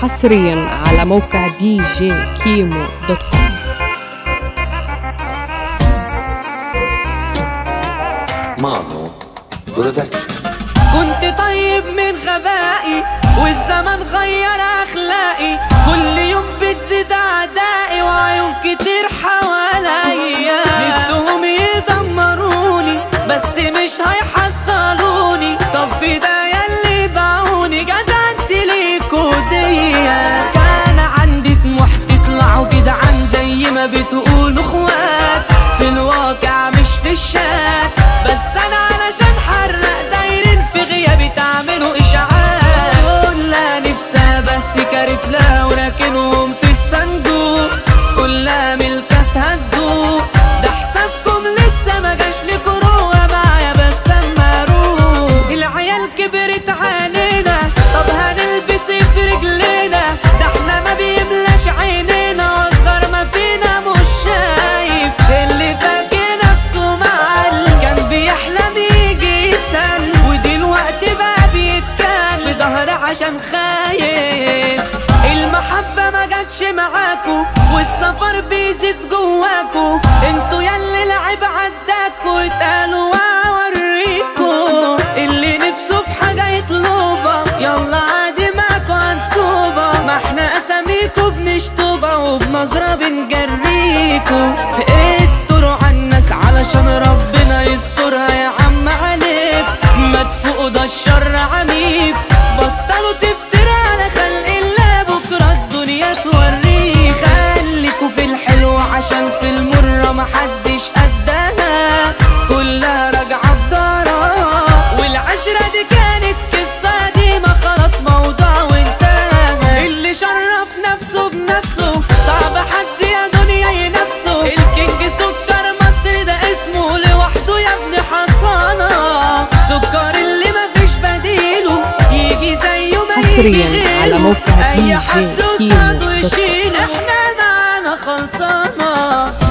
حصريا على موقع دي جي كيمو دوت كوم مانو برودكشن كنت طيب من غبائي والزمن غير اخلاقي كل يوم بتزيد اعدائي وعيون كتير حواليا نفسهم يدمروني بس مش هيحصلوني طب في ده ياللي باعوني جدعت ليكوا ديا كان عندي طموح تطلعوا جدعان زي ما بتقولوا اخوات في الواقع مش في الشات بس انا علشان حرق دايرين في غيابي تعملوا اشاعات كلها نفسها بس كارف لا وراكنهم في الصندوق كلها ملكاس هتدوق ده حسابكم لسه ما جاش لكوا روح معايا بس اما اروح العيال كبرت علينا طب هنلبس إيه في رجلينا ده احنا ما بيملاش عينينا واصغر ما فينا مش شايف اللي فاكر نفسه معلم كان بيحلم يجي يسل ودلوقتي بقى بيتكل في ظهر عشان خايف المحبة ما جاتش معاكو والسفر بيزيد جواكو انتوا ياللي العيب عداكو اتقالوا واوريكو اللي نفسه في حاجة يطلبها يلا عادي معاكو هنسوبة ما احنا اساميكو بنشطوبة وبنظرة بنجريكو استروا عالناس علشان ربنا يسترها يا عم عليك ما تفوقوا ده الشر عميق بطلوا تفترى على خلق الله بكرة الدنيا توريك خليكوا في الحلو عشان في المرة محدش قدها كلها راجعة بدارها والعشرة دي كانت قصة دي ما خلاص موضوع وانتهى اللي شرف نفسه بنفسه صعب حد يا دنيا ينافسه الكينج سكر مصر ده اسمه لوحده يا ابن حصانة سكر اللي مفيش بديله يجي زيه ما يجي حصرياً غيره. على موقع أي DJ حد كيمو قصاده دوت كوم. يشيل احنا معانا خلصانة